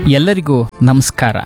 ಎಲ್ಲರಿಗೂ ನಮಸ್ಕಾರ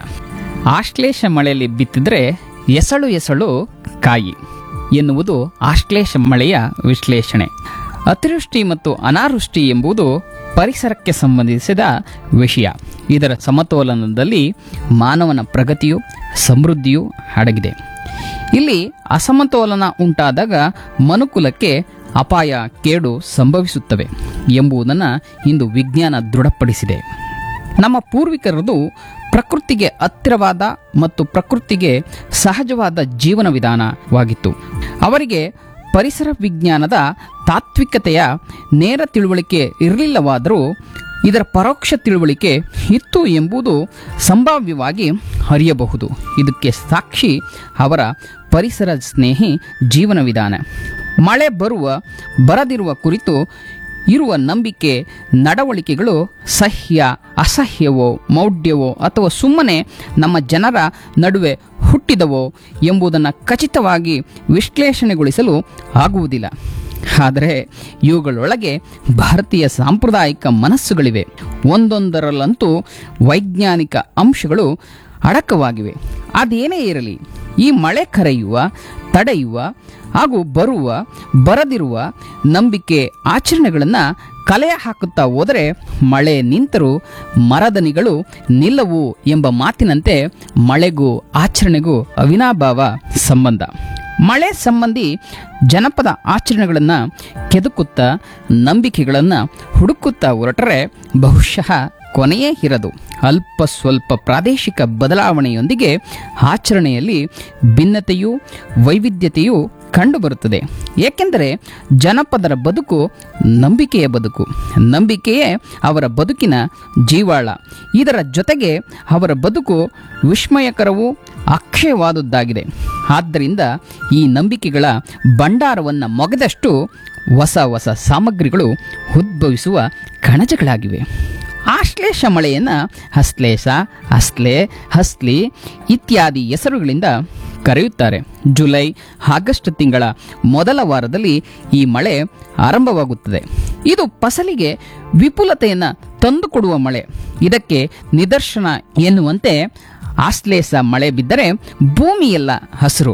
ಆಶ್ಲೇಷ ಮಳೆಯಲ್ಲಿ ಬಿತ್ತಿದ್ರೆ ಎಸಳು ಎಸಳು ಕಾಯಿ ಎನ್ನುವುದು ಆಶ್ಲೇಷ ಮಳೆಯ ವಿಶ್ಲೇಷಣೆ ಅತಿವೃಷ್ಟಿ ಮತ್ತು ಅನಾವೃಷ್ಟಿ ಎಂಬುದು ಪರಿಸರಕ್ಕೆ ಸಂಬಂಧಿಸಿದ ವಿಷಯ ಇದರ ಸಮತೋಲನದಲ್ಲಿ ಮಾನವನ ಪ್ರಗತಿಯು ಸಮೃದ್ಧಿಯೂ ಅಡಗಿದೆ ಇಲ್ಲಿ ಅಸಮತೋಲನ ಉಂಟಾದಾಗ ಮನುಕುಲಕ್ಕೆ ಅಪಾಯ ಕೇಡು ಸಂಭವಿಸುತ್ತವೆ ಎಂಬುದನ್ನು ಇಂದು ವಿಜ್ಞಾನ ದೃಢಪಡಿಸಿದೆ ನಮ್ಮ ಪೂರ್ವಿಕರದು ಪ್ರಕೃತಿಗೆ ಹತ್ತಿರವಾದ ಮತ್ತು ಪ್ರಕೃತಿಗೆ ಸಹಜವಾದ ಜೀವನ ವಿಧಾನವಾಗಿತ್ತು ಅವರಿಗೆ ಪರಿಸರ ವಿಜ್ಞಾನದ ತಾತ್ವಿಕತೆಯ ನೇರ ತಿಳುವಳಿಕೆ ಇರಲಿಲ್ಲವಾದರೂ ಇದರ ಪರೋಕ್ಷ ತಿಳುವಳಿಕೆ ಇತ್ತು ಎಂಬುದು ಸಂಭಾವ್ಯವಾಗಿ ಅರಿಯಬಹುದು ಇದಕ್ಕೆ ಸಾಕ್ಷಿ ಅವರ ಪರಿಸರ ಸ್ನೇಹಿ ಜೀವನ ವಿಧಾನ ಮಳೆ ಬರುವ ಬರದಿರುವ ಕುರಿತು ಇರುವ ನಂಬಿಕೆ ನಡವಳಿಕೆಗಳು ಸಹ್ಯ ಅಸಹ್ಯವೋ ಮೌಢ್ಯವೋ ಅಥವಾ ಸುಮ್ಮನೆ ನಮ್ಮ ಜನರ ನಡುವೆ ಹುಟ್ಟಿದವೋ ಎಂಬುದನ್ನು ಖಚಿತವಾಗಿ ವಿಶ್ಲೇಷಣೆಗೊಳಿಸಲು ಆಗುವುದಿಲ್ಲ ಆದರೆ ಇವುಗಳೊಳಗೆ ಭಾರತೀಯ ಸಾಂಪ್ರದಾಯಿಕ ಮನಸ್ಸುಗಳಿವೆ ಒಂದೊಂದರಲ್ಲಂತೂ ವೈಜ್ಞಾನಿಕ ಅಂಶಗಳು ಅಡಕವಾಗಿವೆ ಅದೇನೇ ಇರಲಿ ಈ ಮಳೆ ಕರೆಯುವ ತಡೆಯುವ ಹಾಗೂ ಬರುವ ಬರದಿರುವ ನಂಬಿಕೆ ಆಚರಣೆಗಳನ್ನು ಕಲೆಯ ಹಾಕುತ್ತಾ ಹೋದರೆ ಮಳೆ ನಿಂತರೂ ಮರದನಿಗಳು ನಿಲ್ಲವು ಎಂಬ ಮಾತಿನಂತೆ ಮಳೆಗೂ ಆಚರಣೆಗೂ ಅವಿನಾಭಾವ ಸಂಬಂಧ ಮಳೆ ಸಂಬಂಧಿ ಜನಪದ ಆಚರಣೆಗಳನ್ನು ಕೆದಕುತ್ತಾ ನಂಬಿಕೆಗಳನ್ನು ಹುಡುಕುತ್ತಾ ಹೊರಟರೆ ಬಹುಶಃ ಕೊನೆಯೇ ಇರದು ಅಲ್ಪ ಸ್ವಲ್ಪ ಪ್ರಾದೇಶಿಕ ಬದಲಾವಣೆಯೊಂದಿಗೆ ಆಚರಣೆಯಲ್ಲಿ ಭಿನ್ನತೆಯೂ ವೈವಿಧ್ಯತೆಯೂ ಕಂಡುಬರುತ್ತದೆ ಏಕೆಂದರೆ ಜನಪದರ ಬದುಕು ನಂಬಿಕೆಯ ಬದುಕು ನಂಬಿಕೆಯೇ ಅವರ ಬದುಕಿನ ಜೀವಾಳ ಇದರ ಜೊತೆಗೆ ಅವರ ಬದುಕು ವಿಸ್ಮಯಕರವೂ ಅಕ್ಷಯವಾದದ್ದಾಗಿದೆ ಆದ್ದರಿಂದ ಈ ನಂಬಿಕೆಗಳ ಭಂಡಾರವನ್ನು ಮೊಗೆದಷ್ಟು ಹೊಸ ಹೊಸ ಸಾಮಗ್ರಿಗಳು ಉದ್ಭವಿಸುವ ಕಣಜಗಳಾಗಿವೆ ಆಶ್ಲೇಷ ಮಳೆಯನ್ನು ಹಸ್ಲೇಷ ಹಸ್ಲೆ ಹಸ್ಲಿ ಇತ್ಯಾದಿ ಹೆಸರುಗಳಿಂದ ಕರೆಯುತ್ತಾರೆ ಜುಲೈ ಆಗಸ್ಟ್ ತಿಂಗಳ ಮೊದಲ ವಾರದಲ್ಲಿ ಈ ಮಳೆ ಆರಂಭವಾಗುತ್ತದೆ ಇದು ಫಸಲಿಗೆ ವಿಪುಲತೆಯನ್ನು ತಂದುಕೊಡುವ ಮಳೆ ಇದಕ್ಕೆ ನಿದರ್ಶನ ಎನ್ನುವಂತೆ ಆಶ್ಲೇಷ ಮಳೆ ಬಿದ್ದರೆ ಭೂಮಿಯೆಲ್ಲ ಹಸಿರು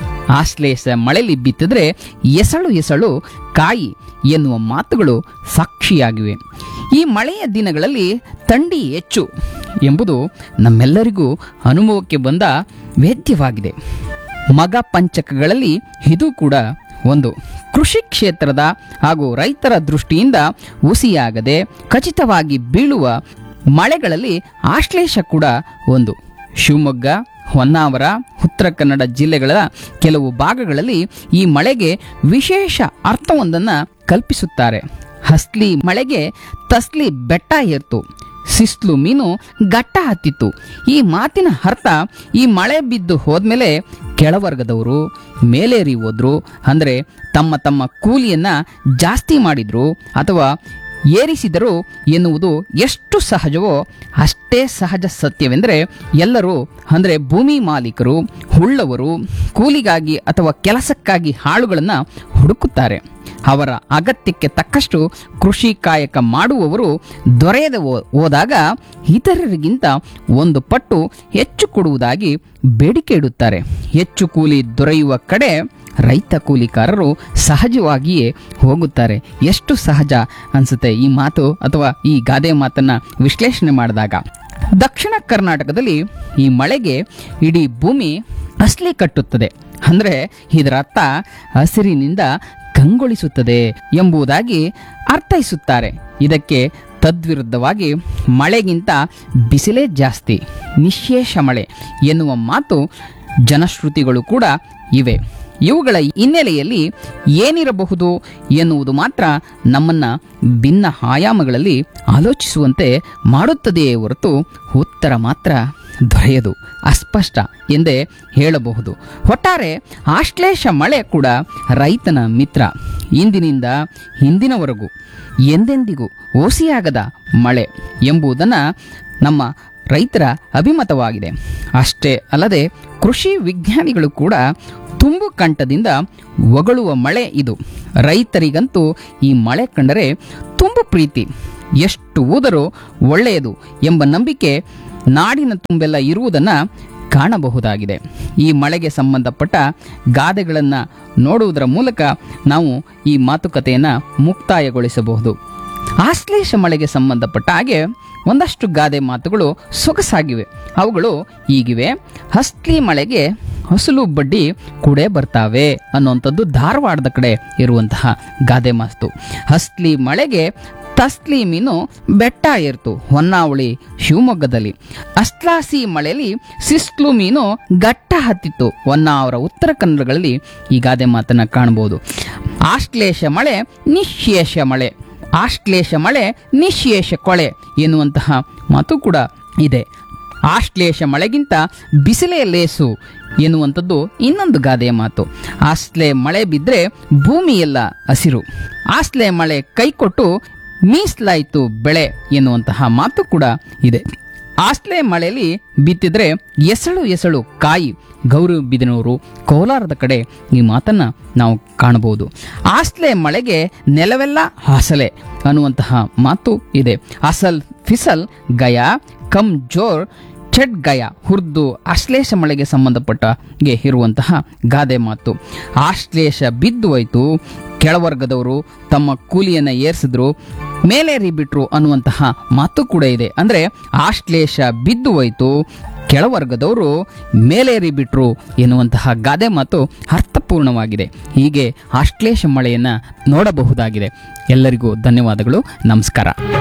ಆಶ್ಲೇಷ ಮಳೆಯಲ್ಲಿ ಬಿತ್ತಿದ್ರೆ ಎಸಳು ಎಸಳು ಕಾಯಿ ಎನ್ನುವ ಮಾತುಗಳು ಸಾಕ್ಷಿಯಾಗಿವೆ ಈ ಮಳೆಯ ದಿನಗಳಲ್ಲಿ ಥಂಡಿ ಹೆಚ್ಚು ಎಂಬುದು ನಮ್ಮೆಲ್ಲರಿಗೂ ಅನುಭವಕ್ಕೆ ಬಂದ ವೇದ್ಯವಾಗಿದೆ ಮಗ ಪಂಚಕಗಳಲ್ಲಿ ಇದು ಕೂಡ ಒಂದು ಕೃಷಿ ಕ್ಷೇತ್ರದ ಹಾಗೂ ರೈತರ ದೃಷ್ಟಿಯಿಂದ ಹುಸಿಯಾಗದೆ ಖಚಿತವಾಗಿ ಬೀಳುವ ಮಳೆಗಳಲ್ಲಿ ಆಶ್ಲೇಷ ಕೂಡ ಒಂದು ಶಿವಮೊಗ್ಗ ಹೊನ್ನಾವರ ಉತ್ತರ ಕನ್ನಡ ಜಿಲ್ಲೆಗಳ ಕೆಲವು ಭಾಗಗಳಲ್ಲಿ ಈ ಮಳೆಗೆ ವಿಶೇಷ ಅರ್ಥವೊಂದನ್ನು ಕಲ್ಪಿಸುತ್ತಾರೆ ಹಸ್ಲಿ ಮಳೆಗೆ ತಸ್ಲಿ ಬೆಟ್ಟ ಏರ್ತು ಸಿಸ್ಲು ಮೀನು ಗಟ್ಟ ಹತ್ತಿತ್ತು ಈ ಮಾತಿನ ಅರ್ಥ ಈ ಮಳೆ ಬಿದ್ದು ಹೋದ್ಮೇಲೆ ಕೆಳವರ್ಗದವರು ಮೇಲೇರಿ ಹೋದ್ರು ಅಂದರೆ ತಮ್ಮ ತಮ್ಮ ಕೂಲಿಯನ್ನ ಜಾಸ್ತಿ ಮಾಡಿದ್ರು ಅಥವಾ ಏರಿಸಿದರು ಎನ್ನುವುದು ಎಷ್ಟು ಸಹಜವೋ ಅಷ್ಟೇ ಸಹಜ ಸತ್ಯವೆಂದರೆ ಎಲ್ಲರೂ ಅಂದರೆ ಭೂಮಿ ಮಾಲೀಕರು ಉಳ್ಳವರು ಕೂಲಿಗಾಗಿ ಅಥವಾ ಕೆಲಸಕ್ಕಾಗಿ ಆಳುಗಳನ್ನು ಹುಡುಕುತ್ತಾರೆ ಅವರ ಅಗತ್ಯಕ್ಕೆ ತಕ್ಕಷ್ಟು ಕೃಷಿ ಕಾಯಕ ಮಾಡುವವರು ದೊರೆಯದೆ ಹೋ- ಹೋದಾಗ ಇತರರಿಗಿಂತ ಒಂದು ಪಟ್ಟು ಹೆಚ್ಚು ಕೊಡುವುದಾಗಿ ಬೇಡಿಕೆ ಇಡುತ್ತಾರೆ ಹೆಚ್ಚು ಕೂಲಿ ದೊರೆಯುವ ಕಡೆ ರೈತ ಕೂಲಿಕಾರರು ಸಹಜವಾಗಿಯೇ ಹೋಗುತ್ತಾರೆ ಎಷ್ಟು ಸಹಜ ಅನಿಸುತ್ತೆ ಈ ಮಾತು ಅಥವಾ ಈ ಗಾದೆ ಮಾತನ್ನ ವಿಶ್ಲೇಷಣೆ ಮಾಡಿದಾಗ ದಕ್ಷಿಣ ಕರ್ನಾಟಕದಲ್ಲಿ ಈ ಮಳೆಗೆ ಇಡೀ ಭೂಮಿ ಅಸ್ಲಿ ಕಟ್ಟುತ್ತದೆ ಅಂದರೆ ಇದರ ಅರ್ಥ ಹಸಿರಿನಿಂದ ಕಂಗೊಳಿಸುತ್ತದೆ ಎಂಬುದಾಗಿ ಅರ್ಥೈಸುತ್ತಾರೆ ಇದಕ್ಕೆ ತದ್ವಿರುದ್ಧವಾಗಿ ಮಳೆಗಿಂತ ಬಿಸಿಲೇ ಜಾಸ್ತಿ ನಿಶೇಷ ಮಳೆ ಎನ್ನುವ ಮಾತು ಜನಶ್ರುತಿಗಳು ಕೂಡ ಇವೆ ಇವುಗಳ ಹಿನ್ನೆಲೆಯಲ್ಲಿ ಏನಿರಬಹುದು ಎನ್ನುವುದು ಮಾತ್ರ ನಮ್ಮನ್ನ ಭಿನ್ನ ಆಯಾಮಗಳಲ್ಲಿ ಆಲೋಚಿಸುವಂತೆ ಮಾಡುತ್ತದೆಯೇ ಹೊರತು ಉತ್ತರ ಮಾತ್ರ ದೊರೆಯದು ಅಸ್ಪಷ್ಟ ಎಂದೇ ಹೇಳಬಹುದು ಒಟ್ಟಾರೆ ಆಶ್ಲೇಷ ಮಳೆ ಕೂಡ ರೈತನ ಮಿತ್ರ ಇಂದಿನಿಂದ ಹಿಂದಿನವರೆಗೂ ಎಂದೆಂದಿಗೂ ಓಸಿಯಾಗದ ಮಳೆ ಎಂಬುದನ್ನು ನಮ್ಮ ರೈತರ ಅಭಿಮತವಾಗಿದೆ ಅಷ್ಟೇ ಅಲ್ಲದೆ ಕೃಷಿ ವಿಜ್ಞಾನಿಗಳು ಕೂಡ ತುಂಬು ಕಂಠದಿಂದ ಹೊಗಳುವ ಮಳೆ ಇದು ರೈತರಿಗಂತೂ ಈ ಮಳೆ ಕಂಡರೆ ತುಂಬು ಪ್ರೀತಿ ಎಷ್ಟು ಊದರೂ ಒಳ್ಳೆಯದು ಎಂಬ ನಂಬಿಕೆ ನಾಡಿನ ತುಂಬೆಲ್ಲ ಇರುವುದನ್ನು ಕಾಣಬಹುದಾಗಿದೆ ಈ ಮಳೆಗೆ ಸಂಬಂಧಪಟ್ಟ ಗಾದೆಗಳನ್ನು ನೋಡುವುದರ ಮೂಲಕ ನಾವು ಈ ಮಾತುಕತೆಯನ್ನು ಮುಕ್ತಾಯಗೊಳಿಸಬಹುದು ಆಶ್ಲೇಷ ಮಳೆಗೆ ಸಂಬಂಧಪಟ್ಟ ಹಾಗೆ ಒಂದಷ್ಟು ಗಾದೆ ಮಾತುಗಳು ಸೊಗಸಾಗಿವೆ ಅವುಗಳು ಹೀಗಿವೆ ಹಸ್ಲಿ ಮಳೆಗೆ ಹಸುಲು ಬಡ್ಡಿ ಕೂಡೆ ಬರ್ತಾವೆ ಅನ್ನುವಂಥದ್ದು ಧಾರವಾಡದ ಕಡೆ ಇರುವಂತಹ ಗಾದೆ ಮಾತು ಹಸ್ಲಿ ಮಳೆಗೆ ತಸ್ಲಿ ಮೀನು ಬೆಟ್ಟ ಏರ್ತು ಹೊನ್ನಾವಳಿ ಶಿವಮೊಗ್ಗದಲ್ಲಿ ಅಸ್ಲಾಸಿ ಮಳೆಯಲ್ಲಿ ಸಿಸ್ಲು ಮೀನು ಗಟ್ಟ ಹತ್ತಿತ್ತು ಹೊನ್ನಾವರ ಉತ್ತರ ಕನ್ನಡಗಳಲ್ಲಿ ಈ ಗಾದೆ ಮಾತನ್ನ ಕಾಣಬಹುದು ಆಶ್ಲೇಷ ಮಳೆ ನಿಶೇಷ ಮಳೆ ಆಶ್ಲೇಷ ಮಳೆ ನಿಶೇಷ ಕೊಳೆ ಎನ್ನುವಂತಹ ಮಾತು ಕೂಡ ಇದೆ ಆಶ್ಲೇಷ ಮಳೆಗಿಂತ ಬಿಸಿಲೇ ಲೇಸು ಎನ್ನುವಂಥದ್ದು ಇನ್ನೊಂದು ಗಾದೆಯ ಮಾತು ಆಸ್ಲೆ ಮಳೆ ಬಿದ್ದರೆ ಭೂಮಿ ಎಲ್ಲ ಹಸಿರು ಆಸ್ಲೆ ಮಳೆ ಕೈಕೊಟ್ಟು ಮೀಸಲಾಯಿತು ಬೆಳೆ ಎನ್ನುವಂತಹ ಮಾತು ಕೂಡ ಇದೆ ಆಸ್ಲೆ ಮಳೆಯಲ್ಲಿ ಬಿತ್ತಿದ್ರೆ ಎಸಳು ಎಸಳು ಕಾಯಿ ಗೌರಬಿದನೂರು ಕೋಲಾರದ ಕಡೆ ಈ ಮಾತನ್ನ ನಾವು ಕಾಣಬಹುದು ಆಸ್ಲೆ ಮಳೆಗೆ ನೆಲವೆಲ್ಲ ಹಾಸಲೆ ಅನ್ನುವಂತಹ ಮಾತು ಇದೆ ಅಸಲ್ ಫಿಸಲ್ ಗಯಾ ಕಮ್ ಜೋರ್ ಚೆಡ್ ಗಯ ಹುರ್ದು ಆಶ್ಲೇಷ ಮಳೆಗೆ ಸಂಬಂಧಪಟ್ಟಗೆ ಇರುವಂತಹ ಗಾದೆ ಮಾತು ಆಶ್ಲೇಷ ಬಿದ್ದು ಹೋಯ್ತು ಕೆಳವರ್ಗದವರು ತಮ್ಮ ಕೂಲಿಯನ್ನು ಏರಿಸಿದ್ರು ಮೇಲೇರಿ ಬಿಟ್ರು ಅನ್ನುವಂತಹ ಮಾತು ಕೂಡ ಇದೆ ಅಂದರೆ ಆಶ್ಲೇಷ ಬಿದ್ದು ಹೋಯ್ತು ಕೆಳವರ್ಗದವರು ಮೇಲೇರಿ ಬಿಟ್ರು ಎನ್ನುವಂತಹ ಗಾದೆ ಮಾತು ಅರ್ಥಪೂರ್ಣವಾಗಿದೆ ಹೀಗೆ ಆಶ್ಲೇಷ ಮಳೆಯನ್ನು ನೋಡಬಹುದಾಗಿದೆ ಎಲ್ಲರಿಗೂ ಧನ್ಯವಾದಗಳು ನಮಸ್ಕಾರ